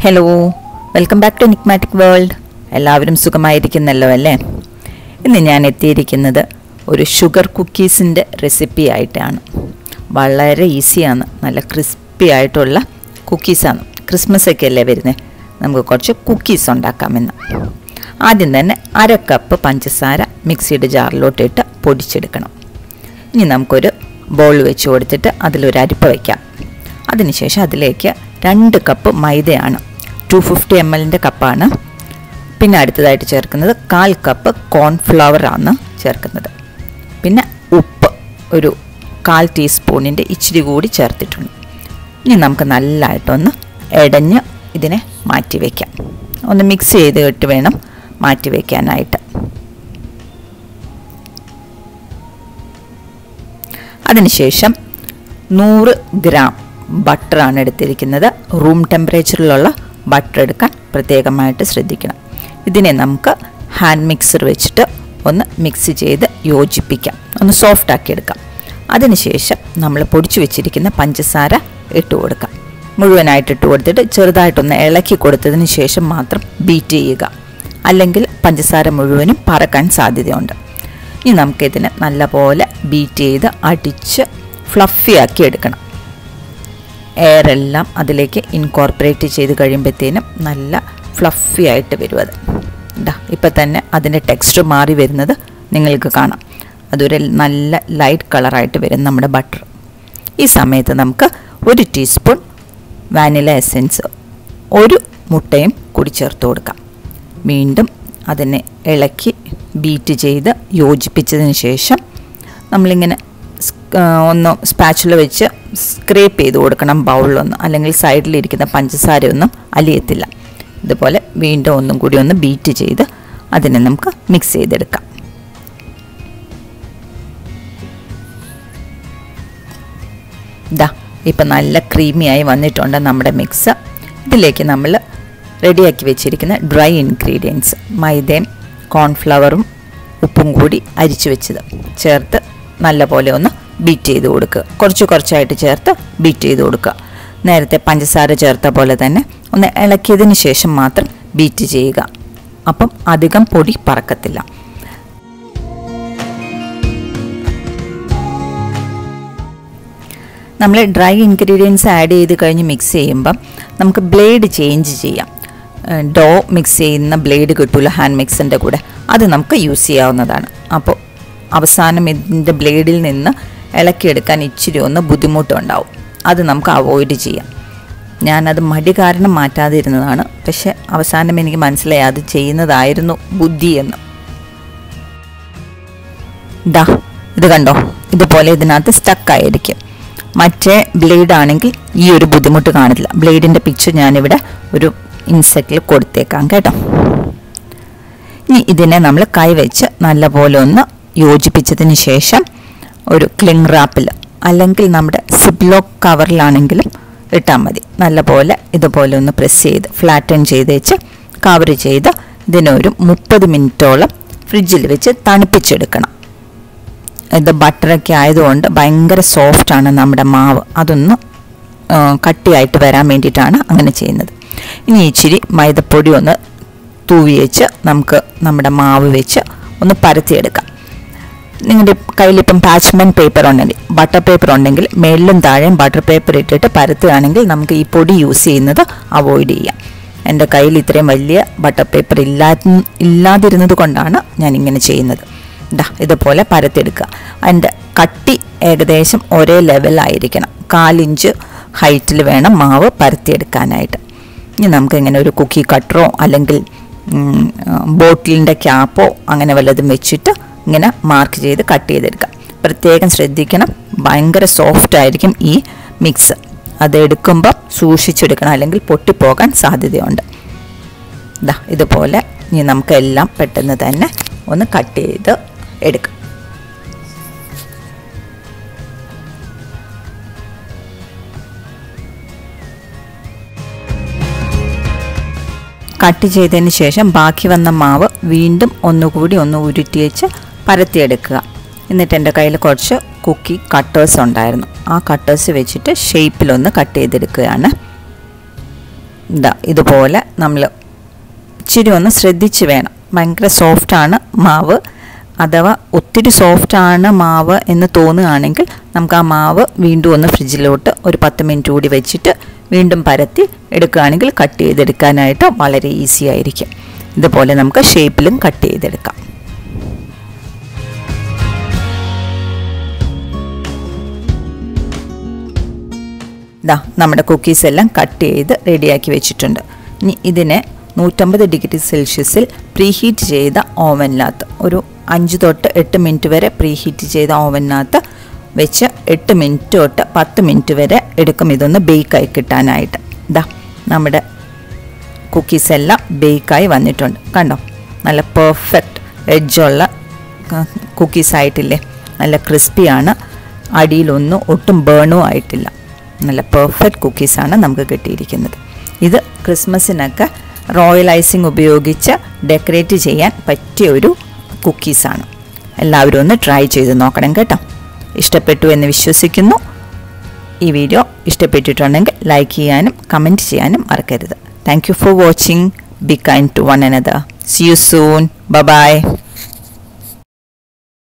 hello welcome back to നിക്മാറ്റിക് world എല്ലാവരും സുഖമായിരിക്കുന്നല്ലോ അല്ലേ ഇന്ന് ഞാൻ എത്തിയിരിക്കുന്നത് ഒരു ഷുഗർ കുക്കീസിൻ്റെ റെസിപ്പി ആയിട്ടാണ് വളരെ ഈസിയാണ് നല്ല ക്രിസ്പി ആയിട്ടുള്ള കുക്കീസാണ് ക്രിസ്മസ് ഒക്കെ അല്ലേ വരുന്നത് നമുക്ക് കുറച്ച് കുക്കീസ് ഉണ്ടാക്കാമെന്ന് ആദ്യം തന്നെ അര കപ്പ് പഞ്ചസാര മിക്സിയുടെ ജാറിലോട്ടിട്ട് പൊടിച്ചെടുക്കണം ഇനി നമുക്കൊരു ബോൾ വെച്ച് കൊടുത്തിട്ട് അതിലൊരു അരിപ്പ വയ്ക്കാം അതിനുശേഷം അതിലേക്ക് രണ്ട് കപ്പ് മൈദയാണ് ടു ഫിഫ്റ്റി എം എല്ലിൻ്റെ കപ്പാണ് പിന്നെ അടുത്തതായിട്ട് ചേർക്കുന്നത് കാൽ കപ്പ് കോൺഫ്ലവർ ആണ് ചേർക്കുന്നത് പിന്നെ ഉപ്പ് ഒരു കാൽ ടീസ്പൂണിൻ്റെ ഇച്ചിരി കൂടി ചേർത്തിട്ടുണ്ട് ഇനി നമുക്ക് നല്ലതായിട്ടൊന്ന് ഇടഞ്ഞ് ഇതിനെ മാറ്റി വയ്ക്കാം ഒന്ന് മിക്സ് ചെയ്തിട്ട് വേണം മാറ്റി വയ്ക്കാനായിട്ട് അതിനുശേഷം നൂറ് ഗ്രാം ബട്ടറാണ് എടുത്തിരിക്കുന്നത് റൂം ടെമ്പറേച്ചറിലുള്ള ബട്ടർ എടുക്കാൻ പ്രത്യേകമായിട്ട് ശ്രദ്ധിക്കണം ഇതിനെ നമുക്ക് ഹാൻഡ് മിക്സർ വെച്ചിട്ട് ഒന്ന് മിക്സ് ചെയ്ത് യോജിപ്പിക്കാം ഒന്ന് സോഫ്റ്റ് ആക്കി എടുക്കാം അതിനുശേഷം നമ്മൾ പൊടിച്ചു വെച്ചിരിക്കുന്ന പഞ്ചസാര ഇട്ട് കൊടുക്കാം മുഴുവനായിട്ട് ഇട്ട് കൊടുത്തിട്ട് ചെറുതായിട്ടൊന്ന് ഇളക്കി കൊടുത്തതിന് ശേഷം മാത്രം ബീറ്റ് ചെയ്യുക അല്ലെങ്കിൽ പഞ്ചസാര മുഴുവനും പറക്കാൻ സാധ്യതയുണ്ട് ഇനി നമുക്കിതിനെ നല്ലപോലെ ബീറ്റ് ചെയ്ത് അടിച്ച് ഫ്ലഫി ആക്കി എടുക്കണം എയർ എല്ലാം അതിലേക്ക് ഇൻകോർപ്പറേറ്റ് ചെയ്ത് കഴിയുമ്പോഴത്തേനും നല്ല ഫ്ലഫി ആയിട്ട് വരും അത് ഇതാ ഇപ്പം തന്നെ അതിൻ്റെ ടെക്സ്റ്റ് മാറി വരുന്നത് നിങ്ങൾക്ക് കാണാം അതൊരു നല്ല ലൈറ്റ് കളറായിട്ട് വരും നമ്മുടെ ബട്ടർ ഈ സമയത്ത് നമുക്ക് ഒരു ടീസ്പൂൺ വാനില എസെൻസ് ഒരു മുട്ടയും കൂടി ചേർത്ത് കൊടുക്കാം വീണ്ടും അതിനെ ഇളക്കി ബീറ്റ് ചെയ്ത് യോജിപ്പിച്ചതിന് ശേഷം നമ്മളിങ്ങനെ ഒന്ന് സ്പാച്ചുല വെച്ച് സ്ക്രേപ്പ് ചെയ്ത് കൊടുക്കണം ബൗളിലൊന്ന് അല്ലെങ്കിൽ സൈഡിലിരിക്കുന്ന പഞ്ചസാരയൊന്നും അലിയത്തില്ല ഇതുപോലെ വീണ്ടും ഒന്നും കൂടി ഒന്ന് ബീറ്റ് ചെയ്ത് അതിനെ നമുക്ക് മിക്സ് ചെയ്തെടുക്കാം ഇതാ ഇപ്പം നല്ല ക്രീമിയായി വന്നിട്ടുണ്ട് നമ്മുടെ മിക്സ് ഇതിലേക്ക് നമ്മൾ റെഡിയാക്കി വെച്ചിരിക്കുന്ന ഡ്രൈ ഇൻഗ്രീഡിയൻസ് മൈദയും കോൺഫ്ലവറും ഉപ്പും കൂടി അരിച്ചു വെച്ചത് ചേർത്ത് നല്ലപോലെ ഒന്ന് ബീറ്റ് ചെയ്ത് കൊടുക്കുക കുറച്ച് കുറച്ചായിട്ട് ചേർത്ത് ബീറ്റ് ചെയ്ത് കൊടുക്കുക നേരത്തെ പഞ്ചസാര ചേർത്ത പോലെ തന്നെ ഒന്ന് ഇളക്കിയതിന് ശേഷം മാത്രം ബീറ്റ് ചെയ്യുക അപ്പം അധികം പൊടി പറക്കത്തില്ല നമ്മൾ ഡ്രൈ ഇൻഗ്രീഡിയൻസ് ആഡ് ചെയ്ത് കഴിഞ്ഞ് മിക്സ് ചെയ്യുമ്പം നമുക്ക് ബ്ലേഡ് ചേഞ്ച് ചെയ്യാം ഡോ മിക്സ് ചെയ്യുന്ന ബ്ലേഡ് കിട്ടില്ല ഹാൻഡ് മിക്സിൻ്റെ കൂടെ അത് നമുക്ക് യൂസ് ചെയ്യാവുന്നതാണ് അപ്പോൾ അവസാനം ഇതിൻ്റെ ബ്ലേഡിൽ നിന്ന് ഇളക്കിയെടുക്കാൻ ഇച്ചിരി ഒന്ന് ബുദ്ധിമുട്ടുണ്ടാവും അത് നമുക്ക് അവോയ്ഡ് ചെയ്യാം ഞാനത് മടി കാരണം മാറ്റാതിരുന്നതാണ് പക്ഷെ അവസാനം എനിക്ക് മനസ്സിലായി അത് ചെയ്യുന്നതായിരുന്നു ബുദ്ധി എന്ന് ദാ ഇത് കണ്ടോ ഇതുപോലെ ഇതിനകത്ത് സ്റ്റക്കായിരിക്കും മറ്റേ ബ്ലേഡ് ആണെങ്കിൽ ഈ ഒരു ബുദ്ധിമുട്ട് കാണില്ല ബ്ലേഡിൻ്റെ പിക്ചർ ഞാനിവിടെ ഒരു ഇൻസെറ്റിൽ കൊടുത്തേക്കാം കേട്ടോ ഇനി ഇതിനെ നമ്മൾ കൈവച്ച് നല്ലപോലെ ഒന്ന് യോജിപ്പിച്ചതിന് ശേഷം ഒരു ക്ലിങ് റാപ്പിൽ അല്ലെങ്കിൽ നമ്മുടെ സിബ്ലോക്ക് കവറിലാണെങ്കിലും ഇട്ടാൽ മതി നല്ലപോലെ ഇതുപോലെ ഒന്ന് പ്രസ് ചെയ്ത് ഫ്ലാറ്റൺ ചെയ്ത് വെച്ച് കവർ ചെയ്ത് ഇതിനൊരു മുപ്പത് മിനിറ്റോളം ഫ്രിഡ്ജിൽ വെച്ച് തണുപ്പിച്ചെടുക്കണം ഇത് ബട്ടറൊക്കെ ആയതുകൊണ്ട് ഭയങ്കര സോഫ്റ്റാണ് നമ്മുടെ മാവ് അതൊന്ന് കട്ടിയായിട്ട് വരാൻ വേണ്ടിയിട്ടാണ് അങ്ങനെ ചെയ്യുന്നത് ഇനി ഇച്ചിരി മൈദപ്പൊടി ഒന്ന് തൂവി വെച്ച് നമുക്ക് നമ്മുടെ മാവ് വെച്ച് ഒന്ന് പരത്തിയെടുക്കാം നിങ്ങളുടെ കയ്യിലിപ്പം പാച്ച്മെൻറ്റ് പേപ്പർ ഉണ്ടെങ്കിൽ ബട്ടർ പേപ്പർ ഉണ്ടെങ്കിൽ മേളിലും താഴെയും ബട്ടർ പേപ്പർ ഇട്ടിട്ട് പരത്തുകയാണെങ്കിൽ നമുക്ക് ഈ പൊടി യൂസ് ചെയ്യുന്നത് അവോയ്ഡ് ചെയ്യാം എൻ്റെ കയ്യിൽ ഇത്രയും വലിയ ബട്ടർ പേപ്പർ ഇല്ലാ ഇല്ലാതിരുന്നത് കൊണ്ടാണ് ഞാൻ ഇങ്ങനെ ചെയ്യുന്നത് ഇതാ ഇതുപോലെ പരത്തിയെടുക്കുക അതിൻ്റെ കട്ടി ഏകദേശം ഒരേ ലെവലായിരിക്കണം കാലിഞ്ച് ഹൈറ്റിൽ വേണം മാവ് പരത്തിയെടുക്കാനായിട്ട് ഇനി നമുക്ക് ഇങ്ങനെ ഒരു കുക്കി കട്ടറോ അല്ലെങ്കിൽ ബോട്ടിലിൻ്റെ ക്യാപ്പോ അങ്ങനെ വല്ലതും വെച്ചിട്ട് ഇങ്ങനെ മാർക്ക് ചെയ്ത് കട്ട് ചെയ്തെടുക്കാം പ്രത്യേകം ശ്രദ്ധിക്കണം ഭയങ്കര സോഫ്റ്റ് ആയിരിക്കും ഈ മിക്സ് അത് എടുക്കുമ്പോൾ സൂക്ഷിച്ചെടുക്കണം അല്ലെങ്കിൽ പൊട്ടിപ്പോകാൻ സാധ്യതയുണ്ട് ഇതാ ഇതുപോലെ ഇനി നമുക്ക് എല്ലാം പെട്ടെന്ന് തന്നെ ഒന്ന് കട്ട് ചെയ്ത് എടുക്കാം കട്ട് ചെയ്തതിന് ശേഷം ബാക്കി വന്ന മാവ് വീണ്ടും ഒന്നുകൂടി ഒന്ന് ഉരുട്ടി വെച്ച് പരത്തിയെടുക്കുക എന്നിട്ട് എൻ്റെ കയ്യിൽ കുറച്ച് കുക്കി കട്ടേഴ്സ് ഉണ്ടായിരുന്നു ആ കട്ടേഴ്സ് വെച്ചിട്ട് ഷേപ്പിലൊന്ന് കട്ട് ചെയ്തെടുക്കുകയാണ് ഇതാ ഇതുപോലെ നമ്മൾ ഇച്ചിരി ഒന്ന് ശ്രദ്ധിച്ച് വേണം ഭയങ്കര സോഫ്റ്റാണ് മാവ് അഥവാ ഒത്തിരി സോഫ്റ്റാണ് മാവ് എന്ന് തോന്നുകയാണെങ്കിൽ നമുക്ക് ആ മാവ് വീണ്ടും ഒന്ന് ഫ്രിഡ്ജിലോട്ട് ഒരു പത്ത് മിനിറ്റ് കൂടി വെച്ചിട്ട് വീണ്ടും പരത്തി എടുക്കുകയാണെങ്കിൽ കട്ട് ചെയ്തെടുക്കാനായിട്ട് വളരെ ഈസി ആയിരിക്കും ഇതുപോലെ നമുക്ക് ഷേപ്പിലും കട്ട് ചെയ്തെടുക്കാം ഇതാ നമ്മുടെ കുക്കീസ് എല്ലാം കട്ട് ചെയ്ത് റെഡിയാക്കി വെച്ചിട്ടുണ്ട് ഇനി ഇതിനെ നൂറ്റമ്പത് ഡിഗ്രി സെൽഷ്യസിൽ പ്രീഹീറ്റ് ചെയ്ത ഓവനിനകത്ത് ഒരു അഞ്ച് തൊട്ട് എട്ട് മിനിറ്റ് വരെ പ്രീഹീറ്റ് ചെയ്ത ഓവനിനകത്ത് വെച്ച് എട്ട് മിനിറ്റ് തൊട്ട് പത്ത് മിനിറ്റ് വരെ എടുക്കും ഇതൊന്ന് ബേക്കായി കിട്ടാനായിട്ട് ഇതാ നമ്മുടെ കുക്കീസ് എല്ലാം ബേക്കായി വന്നിട്ടുണ്ട് കണ്ടോ നല്ല പെർഫെക്റ്റ് എഡ്ജുള്ള കുക്കീസ് ആയിട്ടില്ലേ നല്ല ക്രിസ്പിയാണ് അടിയിലൊന്നും ഒട്ടും ബേണും ആയിട്ടില്ല നല്ല പെർഫെക്റ്റ് കുക്കീസാണ് നമുക്ക് കിട്ടിയിരിക്കുന്നത് ഇത് ക്രിസ്മസിനൊക്കെ റോയൽ ഐസിങ് ഉപയോഗിച്ച് ഡെക്കറേറ്റ് ചെയ്യാൻ പറ്റിയ ഒരു കുക്കീസാണ് എല്ലാവരും ഒന്ന് ട്രൈ ചെയ്ത് നോക്കണം കേട്ടോ ഇഷ്ടപ്പെട്ടു എന്ന് വിശ്വസിക്കുന്നു ഈ വീഡിയോ ഇഷ്ടപ്പെട്ടിട്ടുണ്ടെങ്കിൽ ലൈക്ക് ചെയ്യാനും കമൻറ്റ് ചെയ്യാനും മറക്കരുത് thank you for watching be kind to one another see you soon by